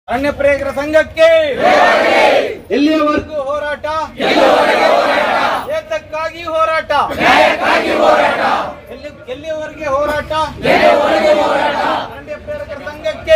ಅರಣ್ಯ ಪ್ರೇಮಿಕರ ಸಂಘಕ್ಕೆ ಎಲ್ಲಿಯವರೆಗೂ ಹೋರಾಟ ಏತಕ್ಕಾಗಿ ಹೋರಾಟ ಎಲ್ಲಿ ಎಲ್ಲಿಯವರೆಗೆ ಹೋರಾಟ ಅರಣ್ಯ ಪ್ರೇರಕರ ಸಂಘಕ್ಕೆ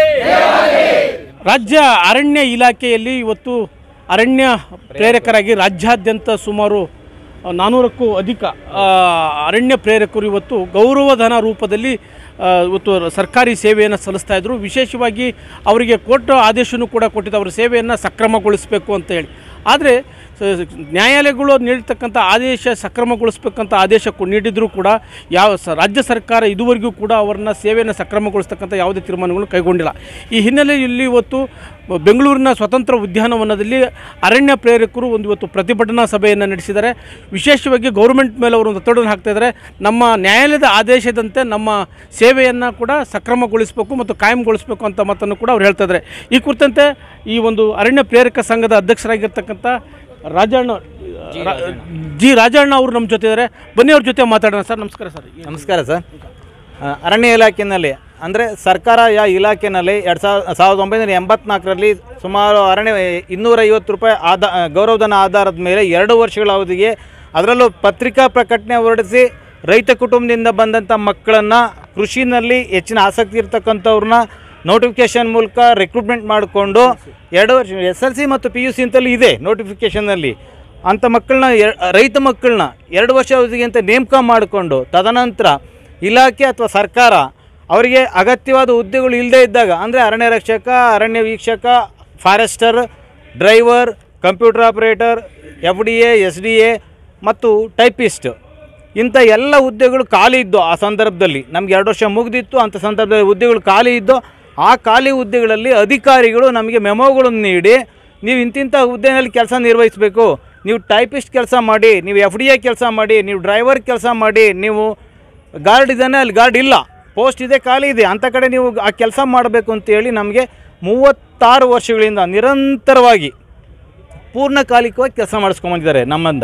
ರಾಜ್ಯ ಅರಣ್ಯ ಇಲಾಖೆಯಲ್ಲಿ ಇವತ್ತು ಅರಣ್ಯ ಪ್ರೇರಕರಾಗಿ ರಾಜ್ಯಾದ್ಯಂತ ಸುಮಾರು ನಾನ್ನೂರಕ್ಕೂ ಅಧಿಕ ಆ, ಅರಣ್ಯ ಪ್ರೇರಕರು ಇವತ್ತು ಗೌರವಧನ ರೂಪದಲ್ಲಿ ಆ, ಇವತ್ತು ಸರ್ಕಾರಿ ಸೇವೆಯನ್ನು ಸಲ್ಲಿಸ್ತಾ ಇದ್ದರು ವಿಶೇಷವಾಗಿ ಅವರಿಗೆ ಕೋರ್ಟ್ ಆದೇಶನೂ ಕೂಡ ಕೊಟ್ಟಿದ್ದು ಅವರ ಸೇವೆಯನ್ನು ಸಕ್ರಮಗೊಳಿಸಬೇಕು ಅಂತ ಹೇಳಿ ಆದರೆ ಸ- ನ್ಯಾಯಾಲಯಗಳು ನೀಡಿರ್ತಕ್ಕಂಥ ಆದೇಶ ಸಕ್ರಮಗೊಳಿಸ್ಬೇಕಂತ ಆದೇಶ ಕೊ- ನೀಡಿದರೂ ಕೂಡ ಯಾವ ಸ ರಾಜ್ಯ ಸರ್ಕಾರ ಇದುವರೆಗೂ ಕೂಡ ಅವರನ್ನ ಸೇವೆಯನ್ನು ಸಕ್ರಮಗೊಳಿಸ್ತಕ್ಕಂಥ ಯಾವುದೇ ತೀರ್ಮಾನಗಳು ಕೈಗೊಂಡಿಲ್ಲ ಈ ಹಿನ್ನೆಲೆಯಲ್ಲಿ ಇವತ್ತು ಬೆಂಗಳೂರಿನ ಸ್ವತಂತ್ರ ಉದ್ಯಾನವನದಲ್ಲಿ ಅರಣ್ಯ ಪ್ರೇರಕರು ಒಂದು ಇವತ್ತು ಪ್ರತಿಭಟನಾ ಸಭೆಯನ್ನು ನಡೆಸಿದ್ದಾರೆ ವಿಶೇಷವಾಗಿ ಗೌರ್ಮೆಂಟ್ ಮೇಲೆ ಅವರು ಒಂದು ಒತ್ತಡವನ್ನು ಹಾಕ್ತಾ ಇದ್ದಾರೆ ನಮ್ಮ ನ್ಯಾಯಾಲಯದ ಆದೇಶದಂತೆ ನಮ್ಮ ಸೇವೆಯನ್ನು ಕೂಡ ಸಕ್ರಮಗೊಳಿಸಬೇಕು ಮತ್ತು ಕಾಯಂಗೊಳಿಸಬೇಕು ಅಂತ ಮಾತನ್ನು ಕೂಡ ಅವ್ರು ಹೇಳ್ತಾ ಇದ್ದಾರೆ ಈ ಕುರಿತಂತೆ ಈ ಒಂದು ಅರಣ್ಯ ಪ್ರೇರಕ ಸಂಘದ ಅಧ್ಯಕ್ಷರಾಗಿರ್ತಕ್ಕಂಥ ರಾಜಣ್ಣ ರಾ- ಜಿ ರಾಜಣ್ಣ ಅವರು ನಮ್ಮ ಜೊತೆ ಇದ್ದಾರೆ ಬನ್ನಿ ಅವ್ರ ಜೊತೆ ಮಾತಾಡೋಣ ಸರ್ ನಮಸ್ಕಾರ ಸರ್ ನಮಸ್ಕಾರ ಸರ್ ಆ, ಅರಣ್ಯ ಇಲಾಖೆಯಲ್ಲಿ ಅಂದರೆ ಸರ್ಕಾರ ಯಾ ಇಲಾಖೆಯಲ್ಲಿ ಎರಡು ಸಾವಿರ ಸಾವಿರದ ಒಂಬೈನೂರ ಎಂಬತ್ನಾಲ್ಕರಲ್ಲಿ ಸುಮಾರು ಅರಣ್ಯ ಇನ್ನೂರೈವತ್ತು ರೂಪಾಯಿ ಆಧಾ ಗೌರವಧನ ಆಧಾರದ ಮೇಲೆ ಎರಡು ವರ್ಷಗಳ ಅವಧಿಗೆ ಅದರಲ್ಲೂ ಪತ್ರಿಕಾ ಪ್ರಕಟಣೆ ಹೊರಡಿಸಿ ರೈತ ಕುಟುಂಬದಿಂದ ಬಂದಂಥ ಮಕ್ಕಳನ್ನು ಕೃಷಿನಲ್ಲಿ ಹೆಚ್ಚಿನ ಆಸಕ್ತಿ ಇರ್ತಕ್ಕಂಥವ್ರನ್ನ ನೋಟಿಫಿಕೇಷನ್ ಮೂಲಕ ರಿಕ್ರೂಟ್ಮೆಂಟ್ ಮಾಡಿಕೊಂಡು ಎರಡು ವರ್ಷ ಎಸ್ ಎಲ್ ಸಿ ಮತ್ತು ಪಿ ಯು ಸಿ ಅಂತಲೂ ಇದೆ ನೋಟಿಫಿಕೇಷನಲ್ಲಿ ಅಂಥ ಮಕ್ಕಳನ್ನ ರೈತ ಮಕ್ಕಳನ್ನ ಎರಡು ವರ್ಷ ಅವಧಿಗೆ ಅಂತ ನೇಮಕ ಮಾಡಿಕೊಂಡು ತದನಂತರ ಇಲಾಖೆ ಅಥವಾ ಸರ್ಕಾರ ಅವರಿಗೆ ಅಗತ್ಯವಾದ ಹುದ್ದೆಗಳು ಇಲ್ಲದೇ ಇದ್ದಾಗ ಅಂದರೆ ಅರಣ್ಯ ರಕ್ಷಕ ಅರಣ್ಯ ವೀಕ್ಷಕ forester driver computer operator F D A S D A ಮತ್ತು ಟೈಪಿಸ್ಟ್ ಇಂಥ ಎಲ್ಲ ಹುದ್ದೆಗಳು ಖಾಲಿ ಇದ್ದು ಆ ಸಂದರ್ಭದಲ್ಲಿ ನಮ್ಗೆ ಎರಡು ವರ್ಷ ಮುಗಿದಿತ್ತು ಅಂಥ ಸಂದರ್ಭದಲ್ಲಿ ಹುದ್ದೆಗಳು ಖಾಲಿ ಇದ್ದು ಆ ಖಾಲಿ ಹುದ್ದೆಗಳಲ್ಲಿ ಅಧಿಕಾರಿಗಳು ನಮಗೆ ಮೆಮೋಗಳನ್ನು ನೀಡಿ ನೀವು ಇಂತಿಂಥ ಹುದ್ದೆಯಲ್ಲಿ ಕೆಲಸ ನಿರ್ವಹಿಸಬೇಕು ನೀವು ಟೈಪಿಸ್ಟ್ ಕೆಲಸ ಮಾಡಿ ನೀವು ಎಫ್ ಡಿ ಎ ಕೆಲಸ ಮಾಡಿ ನೀವು ಡ್ರೈವರ್ ಕೆಲಸ ಮಾಡಿ ನೀವು ಗಾರ್ಡ್ ಇದ್ದಾನೆ ಅಲ್ಲಿ ಗಾರ್ಡ್ ಇಲ್ಲ ಪೋಸ್ಟ್ ಇದೆ ಖಾಲಿ ಇದೆ ಅಂಥ ಕಡೆ ನೀವು ಆ ಕೆಲಸ ಮಾಡಬೇಕು ಅಂತೇಳಿ ನಮಗೆ ಮೂವತ್ತಾರು ವರ್ಷಗಳಿಂದ ನಿರಂತರವಾಗಿ ಪೂರ್ಣಕಾಲಿಕವಾಗಿ ಕೆಲಸ ಮಾಡಿಸ್ಕೊಂಬಂದಿದ್ದಾರೆ ನಮ್ಮಿಂದ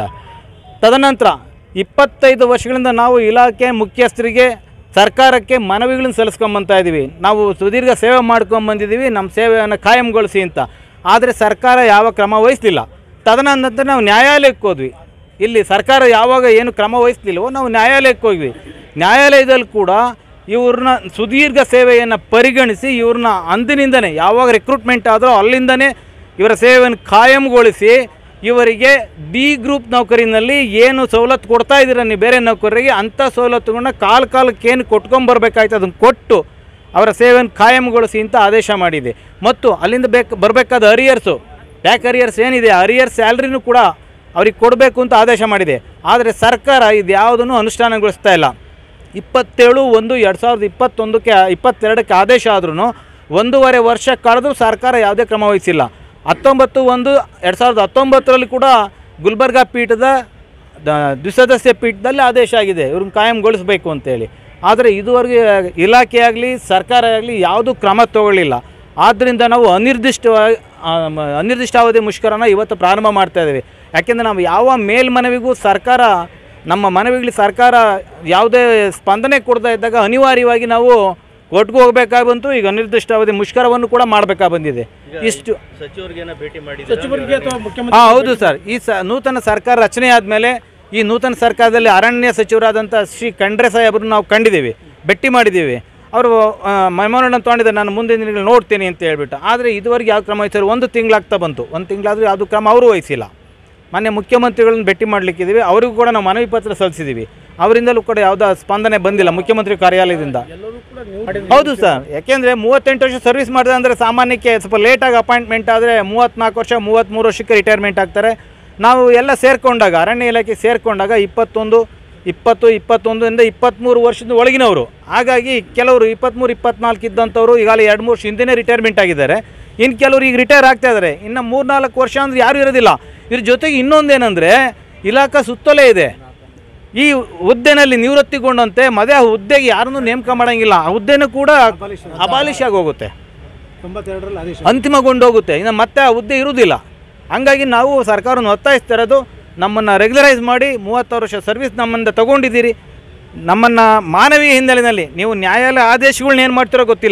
ತದನಂತರ ಇಪ್ಪತ್ತೈದು ವರ್ಷಗಳಿಂದ ನಾವು ಇಲಾಖೆ ಮುಖ್ಯಸ್ಥರಿಗೆ ಸರ್ಕಾರಕ್ಕೆ ಮನವಿಗಳನ್ನು ಸಲ್ಲಿಸ್ಕೊಂಬಂತಾ ಇದ್ದೀವಿ ನಾವು ಸುದೀರ್ಘ ಸೇವೆ ಮಾಡ್ಕೊಂಬಂದಿದ್ದೀವಿ ನಮ್ಮ ಸೇವೆಯನ್ನು ಕಾಯಂಗೊಳಿಸಿ ಅಂತ ಆದರೆ ಸರ್ಕಾರ ಯಾವ ಕ್ರಮ ವಹಿಸಲಿಲ್ಲ ತದನಂತರ ನಾವು ನ್ಯಾಯಾಲಯಕ್ಕೆ ಹೋದ್ವಿ ಇಲ್ಲಿ ಸರ್ಕಾರ ಯಾವಾಗ ಏನು ಕ್ರಮ ವಹಿಸ್ಲಿಲ್ವೋ ನಾವು ನ್ಯಾಯಾಲಯಕ್ಕೆ ಹೋಗ್ವಿ ನ್ಯಾಯಾಲಯದಲ್ಲಿ ಕೂಡ ಇವ್ರನ್ನ ಸುದೀರ್ಘ ಸೇವೆಯನ್ನು ಪರಿಗಣಿಸಿ ಇವ್ರನ್ನ ಅಂದಿನಿಂದನೇ ಯಾವಾಗ ರಿಕ್ರೂಟ್ಮೆಂಟ್ ಆದರೋ ಅಲ್ಲಿಂದನೇ ಇವರ ಸೇವೆಯನ್ನು ಕಾಯಂಗೊಳಿಸಿ ಇವರಿಗೆ ಡಿ ಗ್ರೂಪ್ ನೌಕರಿನಲ್ಲಿ ಏನು ಸವಲತ್ತು ಕೊಡ್ತಾ ಇದ್ದೀರ ನೀವು ಬೇರೆ ನೌಕರರಿಗೆ ಅಂಥ ಸವಲತ್ತುಗಳನ್ನ ಕಾಲ ಕಾಲಕ್ಕೆ ಏನು ಕೊಟ್ಕೊಂಬರ್ಬೇಕಾಯ್ತು ಅದನ್ನು ಕೊಟ್ಟು ಅವರ ಸೇವೆಯನ್ನು ಕಾಯಂಗೊಳಿಸಿ ಅಂತ ಆದೇಶ ಮಾಡಿದೆ ಮತ್ತು ಅಲ್ಲಿಂದ ಬೇಕು ಬರಬೇಕಾದ ಅರಿಯರ್ಸು ಬ್ಯಾಕ್ ಅರಿಯರ್ಸ್ ಏನಿದೆ ಅರಿಯರ್ ಸ್ಯಾಲ್ರಿನೂ ಕೂಡ ಅವ್ರಿಗೆ ಕೊಡಬೇಕು ಅಂತ ಆದೇಶ ಮಾಡಿದೆ ಆದರೆ ಸರ್ಕಾರ ಇದು ಯಾವುದನ್ನು ಅನುಷ್ಠಾನಗೊಳಿಸ್ತಾ ಇಲ್ಲ ಇಪ್ಪತ್ತೇಳು ಒಂದು ಎರಡು ಸಾವಿರದ ಇಪ್ಪತ್ತೊಂದಕ್ಕೆ ಇಪ್ಪತ್ತೆರಡಕ್ಕೆ ಆದೇಶ ಆದ್ರೂ ಒಂದೂವರೆ ವರ್ಷ ಕಳೆದು ಸರ್ಕಾರ ಯಾವುದೇ ಕ್ರಮ ವಹಿಸಿಲ್ಲ ಹತ್ತೊಂಬತ್ತು ಒಂದು ಎರಡು ಸಾವಿರದ ಹತ್ತೊಂಬತ್ತರಲ್ಲಿ ಕೂಡ ಗುಲ್ಬರ್ಗಾ ಪೀಠದ ದ- ದ್ವಿಸದಸ್ಯ ಪೀಠದಲ್ಲಿ ಆದೇಶ ಆಗಿದೆ ಇವ್ರನ್ನ ಕಾಯಂಗೊಳಿಸಬೇಕು ಅಂತೇಳಿ ಆದರೆ ಇದುವರೆಗೆ ಇಲಾಖೆ ಆಗಲಿ ಸರ್ಕಾರ ಆಗಲಿ ಯಾವುದೂ ಕ್ರಮ ತಗೊಳ್ಳಿಲ್ಲ ಆದ್ದರಿಂದ ನಾವು ಅನಿರ್ದಿಷ್ಟವಾಗಿ ಆ, ಮ- ಅನಿರ್ದಿಷ್ಟಾವಧಿ ಮುಷ್ಕರನ ಇವತ್ತು ಪ್ರಾರಂಭ ಮಾಡ್ತಾ ಇದ್ದೀವಿ ಯಾಕೆಂದರೆ ನಾವು ಯಾವ ಮೇಲ್ಮನವಿಗೂ ಸರ್ಕಾರ ನಮ್ಮ ಮನವಿಗಳಿಗೆ ಸರ್ಕಾರ ಯಾವುದೇ ಸ್ಪಂದನೆ ಕೊಡ್ತಾ ಇದ್ದಾಗ ಅನಿವಾರ್ಯವಾಗಿ ನಾವು ಒಟ್ಟಿಗೆ ಹೋಗಬೇಕಾಗಿ ಬಂತು ಈಗ ಅನಿರ್ದಿಷ್ಟಾವಧಿ ಮುಷ್ಕರವನ್ನು ಕೂಡ ಮಾಡಬೇಕಾಗಿ ಬಂದಿದೆ ಇಷ್ಟು ಸಚಿವರಿಗೆ ಅಥವಾ ಮುಖ್ಯಮಂತ್ರಿ ಹಾಂ ಹೌದು ಸರ್ ಈ ಸ ನೂತನ ಸರ್ಕಾರ ರಚನೆ ಆದಮೇಲೆ ಈ ನೂತನ ಸರ್ಕಾರದಲ್ಲಿ ಅರಣ್ಯ ಸಚಿವರಾದಂಥ ಶ್ರೀ ಖಂಡ್ರೆ ಸಾಹೇಬರು ನಾವು ಕಂಡಿದ್ದೀವಿ ಭೇಟಿ ಮಾಡಿದ್ದೀವಿ ಅವರು ಮೆಮೊರಂಡಮ್ ತೊಗೊಂಡಿದ್ದಾರೆ ನಾನು ಮುಂದಿನ ದಿನಗಳು ನೋಡ್ತೀನಿ ಅಂತ ಹೇಳ್ಬಿಟ್ಟು ಆದರೆ ಇದುವರೆಗೆ ಯಾವ ಕ್ರಮ ವಹಿಸಿದ್ರು ಒಂದು ತಿಂಗಳಾಗ್ತಾ ಬಂತು ಒಂದು ತಿಂಗಳಾದರೂ ಯಾವುದು ಕ್ರಮ ಅವರು ವಹಿಸಿಲ್ಲ ಮೊನ್ನೆ ಮುಖ್ಯಮಂತ್ರಿಗಳನ್ನ ಭೇಟಿ ಮಾಡಲಿಕ್ಕಿದ್ದೀವಿ ಅವರಿಗೂ ಕೂಡ ನಾವು ಮನವಿ ಪತ್ರ ಸಲ್ಲಿಸಿದ್ದೀವಿ ಅವರಿಂದಲೂ ಕೂಡ ಯಾವುದೋ ಸ್ಪಂದನೆ ಬಂದಿಲ್ಲ ಮುಖ್ಯಮಂತ್ರಿ ಕಾರ್ಯಾಲಯದಿಂದ ಹೌದು ಸರ್ ಯಾಕೆಂದರೆ ಮೂವತ್ತೆಂಟು ವರ್ಷ ಸರ್ವಿಸ್ ಮಾಡಿದೆ ಅಂದರೆ ಸಾಮಾನ್ಯಕ್ಕೆ ಸ್ವಲ್ಪ ಲೇಟಾಗಿ ಅಪಾಯಿಂಟ್ಮೆಂಟ್ ಆದರೆ ಮೂವತ್ತ್ನಾಲ್ಕು ವರ್ಷ ಮೂವತ್ತ್ಮೂರು ವರ್ಷಕ್ಕೆ ರಿಟೈರ್ಮೆಂಟ್ ಆಗ್ತಾರೆ ನಾವು ಎಲ್ಲ ಸೇರಿಕೊಂಡಾಗ ಅರಣ್ಯ ಇಲಾಖೆ ಸೇರಿಕೊಂಡಾಗ ಇಪ್ಪತ್ತೊಂದು ಇಪ್ಪತ್ತು ಇಪ್ಪತ್ತೊಂದರಿಂದ ಇಪ್ಪತ್ತ್ಮೂರು ವರ್ಷದ ಒಳಗಿನವರು ಹಾಗಾಗಿ ಕೆಲವರು ಇಪ್ಪತ್ತ್ಮೂರು ಇಪ್ಪತ್ನಾಲ್ಕು ಇದ್ದಂಥವ್ರು ಈಗಾಗಲೇ ಎರಡು ಮೂರು ವರ್ಷ ಹಿಂದೆನೇ ರಿಟೈರ್ಮೆಂಟ್ ಆಗಿದ್ದಾರೆ ಇನ್ನು ಕೆಲವರು ಈಗ ರಿಟೈರ್ ಆಗ್ತಾ ಇದ್ದಾರೆ ಇನ್ನು ಮೂರು ನಾಲ್ಕು ವರ್ಷ ಅಂದ್ರೆ ಯಾರೂ ಇರೋದಿಲ್ಲ ಇದ್ರ ಜೊತೆಗೆ ಇನ್ನೊಂದೇನೆಂದರೆ ಇಲಾಖಾ ಸುತ್ತಲೇ ಇದೆ ಈ ಹುದ್ದೆನಲ್ಲಿ ನಿವೃತ್ತಿಗೊಂಡಂತೆ ಮದುವೆ ಆ ಹುದ್ದೆಗೆ ಯಾರನ್ನೂ ನೇಮಕ ಮಾಡೋಂಗಿಲ್ಲ ಆ ಹುದ್ದೆನೂ ಕೂಡ ಅಬಾಲಿಷ್ ಆಗಿ ಹೋಗುತ್ತೆ ತೊಂಬತ್ತೆರಡರಲ್ಲಿ ಆದೇಶ ಅಂತಿಮಗೊಂಡು ಹೋಗುತ್ತೆ ಇನ್ನು ಮತ್ತೆ ಆ ಹುದ್ದೆ ಇರುವುದಿಲ್ಲ ಹಂಗಾಗಿ ನಾವು ಸರ್ಕಾರವನ್ನು ಒತ್ತಾಯಿಸ್ತಾ ಇರೋದು ನಮ್ಮನ್ನು ರೆಗ್ಯುಲರೈಸ್ ಮಾಡಿ ಮೂವತ್ತಾರು ವರ್ಷ ಸರ್ವಿಸ್ ನಮ್ಮಿಂದ ತಗೊಂಡಿದ್ದೀರಿ ನಮ್ಮನ್ನು ಮಾನವೀಯ ಹಿನ್ನೆಲೆಯಲ್ಲಿ ನೀವು ನ್ಯಾಯಾಲಯ ಆದೇಶಗಳ್ನ ಏನು ಮಾಡ್ತಿರೋ ಗೊತ್ತಿಲ್ಲ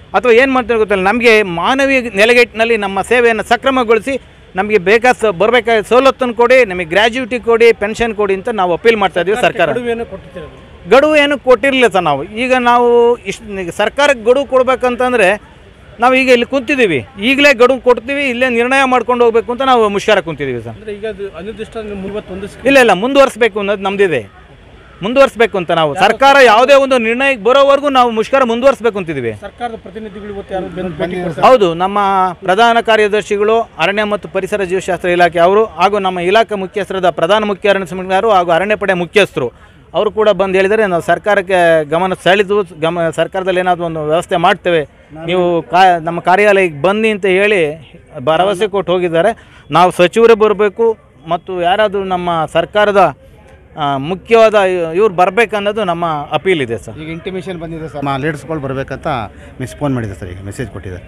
ಅಥವಾ ಏನು ಮಾಡ್ತಾರೆ ಗೊತ್ತಿಲ್ಲ ನಮಗೆ ಮಾನವೀಯ ನೆಲೆಗಟ್ಟಿನಲ್ಲಿ ನಮ್ಮ ಸೇವೆಯನ್ನು ಸಕ್ರಮಗೊಳಿಸಿ ನಮಗೆ ಬೇಕಾದ ಬರಬೇಕಾದ ಸವಲತ್ತನ್ನು ಕೊಡಿ ನಮಗೆ ಗ್ರ್ಯಾಜುಯಿಟಿ ಕೊಡಿ ಪೆನ್ಷನ್ ಕೊಡಿ ಅಂತ ನಾವು ಅಪೀಲ್ ಮಾಡ್ತಾ ಇದ್ದೀವಿ ಸರ್ಕಾರ ಗಡುವೇನು ಕೊಟ್ಟಿದ್ದೀರಾ ಗಡುವು ಏನು ಕೊಟ್ಟಿರಲಿಲ್ಲ ಸರ್ ನಾವು ಈಗ ನಾವು ಇಷ್ಟು ಸರ್ಕಾರಕ್ಕೆ ಗಡುವು ಕೊಡ್ಬೇಕಂತಂದರೆ ನಾವು ಈಗ ಇಲ್ಲಿ ಕುಂತಿದ್ದೀವಿ ಈಗಲೇ ಗಡುವು ಕೊಡ್ತೀವಿ ಇಲ್ಲೇ ನಿರ್ಣಯ ಮಾಡ್ಕೊಂಡು ಹೋಗ್ಬೇಕು ಅಂತ ನಾವು ಮುಷ್ಕರ ಕುಂತಿದ್ದೀವಿ ಸರ್ ಅಂದರೆ ಈಗ ಅದು ಅನಿರ್ದಿಷ್ಟ ಮುಂದುವತ್ತು ಇಲ್ಲ ಇಲ್ಲ ಮುಂದುವರಿಸ್ಬೇಕು ಅನ್ನೋದು ನಮ್ದಿದೆ ಮುಂದುವರಿಸ್ಬೇಕು ಅಂತ ನಾವು ಸರ್ಕಾರ ಯಾವುದೇ ಒಂದು ನಿರ್ಣಯಕ್ಕೆ ಬರೋವರೆಗೂ ನಾವು ಮುಷ್ಕರ ಮುಂದುವರಿಸ್ಬೇಕು ಅಂತಿದ್ದೀವಿ ಸರ್ಕಾರದ ಪ್ರತಿನಿಧಿಗಳು ಇವತ್ತು ಯಾರು ಬಂದು ಭೇಟಿ ಕೊಡ್ತಾರೆ ಹೌದು ನಮ್ಮ ಪ್ರಧಾನ ಕಾರ್ಯದರ್ಶಿಗಳು ಅರಣ್ಯ ಮತ್ತು ಪರಿಸರ ಜೀವಶಾಸ್ತ್ರ ಇಲಾಖೆ ಅವರು ಹಾಗೂ ನಮ್ಮ ಇಲಾಖೆ ಮುಖ್ಯಸ್ಥರಾದ ಪ್ರಧಾನ ಮುಖ್ಯ ಅರಣ್ಯ ಸಂರಕ್ಷಕರು ಹಾಗೂ ಅರಣ್ಯ ಪಡೆ ಮುಖ್ಯಸ್ಥರು ಅವರು ಕೂಡ ಬಂದು ಹೇಳಿದರೆ ನಾವು ಸರ್ಕಾರಕ್ಕೆ ಗಮನ ಸೆಳೆದು ಗಮ ಸರ್ಕಾರದಲ್ಲಿ ಏನಾದರೂ ಒಂದು ವ್ಯವಸ್ಥೆ ಮಾಡ್ತೇವೆ ನೀವು ಕಾ ನಮ್ಮ ಕಾರ್ಯಾಲಯಕ್ಕೆ ಬನ್ನಿ ಅಂತ ಹೇಳಿ ಭರವಸೆ ಕೊಟ್ಟು ಹೋಗಿದ್ದಾರೆ ನಾವು ಸಚಿವರೇ ಬರಬೇಕು ಮತ್ತು ಯಾರಾದರೂ ನಮ್ಮ ಸರ್ಕಾರದ ಆ, ಮುಖ್ಯವಾದ ಇವ್ರು ಬರಬೇಕನ್ನೋದು ನಮ್ಮ ಅಪೀಲ್ ಇದೆ ಸರ್ ಈಗ ಇಂಟಿಮೇಷನ್ ಬಂದಿದೆ ಸರ್ ನಮ್ಮ ಲೀಡರ್ಸ್ಗಳು ಬರಬೇಕಂತ ಮಿಸ್ ಫೋನ್ ಮಾಡಿದೆ ಸರ್ ಈಗ ಮೆಸೇಜ್ ಕೊಟ್ಟಿದ್ದಾರೆ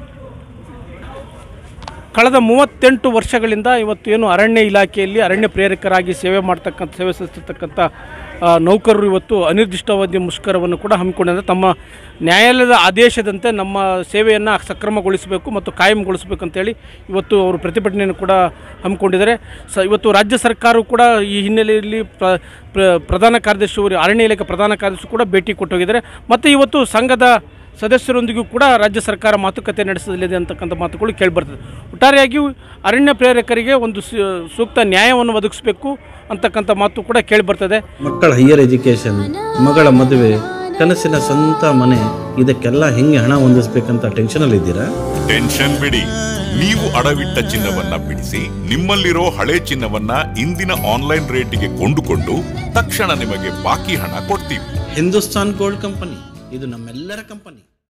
ಕಳೆದ ಮೂವತ್ತೆಂಟು ವರ್ಷಗಳಿಂದ ಇವತ್ತು ಏನು ಅರಣ್ಯ ಇಲಾಖೆಯಲ್ಲಿ ಅರಣ್ಯ ಪ್ರೇರಕರಾಗಿ ಸೇವೆ ಮಾಡ್ತಕ್ಕಂಥ ಸೇವೆ ಸಲ್ಲಿಸ್ತಕ್ಕಂಥ ಆ, ನೌಕರರು ಇವತ್ತು ಅನಿರ್ದಿಷ್ಟಾವಧಿ ಮುಷ್ಕರವನ್ನು ಕೂಡ ಹಮ್ಮಿಕೊಂಡಿದ್ದಾರೆ ತಮ್ಮ ನ್ಯಾಯಾಲಯದ ಆದೇಶದಂತೆ ನಮ್ಮ ಸೇವೆಯನ್ನು ಸಕ್ರಮಗೊಳಿಸಬೇಕು ಮತ್ತು ಕಾಯಂಗೊಳಿಸಬೇಕು ಅಂತೇಳಿ ಇವತ್ತು ಅವರು ಪ್ರತಿಭಟನೆಯನ್ನು ಕೂಡ ಹಮ್ಮಿಕೊಂಡಿದ್ದಾರೆ ಸ ಇವತ್ತು ರಾಜ್ಯ ಸರ್ಕಾರವು ಕೂಡ ಈ ಹಿನ್ನೆಲೆಯಲ್ಲಿ ಪ್ರ ಪ್ರ- ಪ್ರಧಾನ ಕಾರ್ಯದರ್ಶಿ ಅವರು ಅರಣ್ಯ ಇಲಾಖೆ ಪ್ರಧಾನ ಕಾರ್ಯದರ್ಶಿ ಕೂಡ ಭೇಟಿ ಕೊಟ್ಟು ಹೋಗಿದ್ದಾರೆ ಮತ್ತು ಇವತ್ತು ಸಂಘದ ಸದಸ್ಯರೊಂದಿಗೂ ಕೂಡ ರಾಜ್ಯ ಸರ್ಕಾರ ಮಾತುಕತೆ ನಡೆಸಲಿದೆ ಅಂತಕ್ಕಂಥ ಮಾತುಗಳು ಕೇಳಿಬರ್ತದೆ ಒಟ್ಟಾರೆಯಾಗಿ ಅರಣ್ಯ ಪ್ರೇರಕರಿಗೆ ಒಂದು ಸು- ಸೂಕ್ತ ನ್ಯಾಯವನ್ನು ಒದಗಿಸಬೇಕು ಅಂತಕ್ಕಂಥ ಮಾತು ಕೂಡ ಕೇಳಿಬರ್ತದೆ ಮಕ್ಕಳ ಹೈಯರ್ ಎಜುಕೇಷನ್ ಮಗಳ ಮದುವೆ ಕನಸಿನ ಸ್ವಂತ ಮನೆ ಇದಕ್ಕೆಲ್ಲ ಹೆಂಗೆ ಹಣ ಹೊಂದಿಸ್ಬೇಕಂತ ಟೆನ್ಷನಲ್ಲಿದ್ದೀರಾ ಟೆನ್ಷನ್ ಬಿಡಿ ನೀವು ಅಡವಿಟ್ಟ ಚಿನ್ನವನ್ನ ಬಿಡಿಸಿ ನಿಮ್ಮಲ್ಲಿರೋ ಹಳೆ ಚಿನ್ನವನ್ನ ಇಂದಿನ ಆನ್ಲೈನ್ ರೇಟಿಗೆ ಕೊಂಡುಕೊಂಡು ತಕ್ಷಣ ನಿಮಗೆ ಬಾಕಿ ಹಣ ಕೊಡ್ತೀವಿ ಹಿಂದೂಸ್ತಾನ್ ಗೋಲ್ಡ್ ಕಂಪನಿ ಇದು ನಮ್ಮೆಲ್ಲರ ಕಂಪನಿ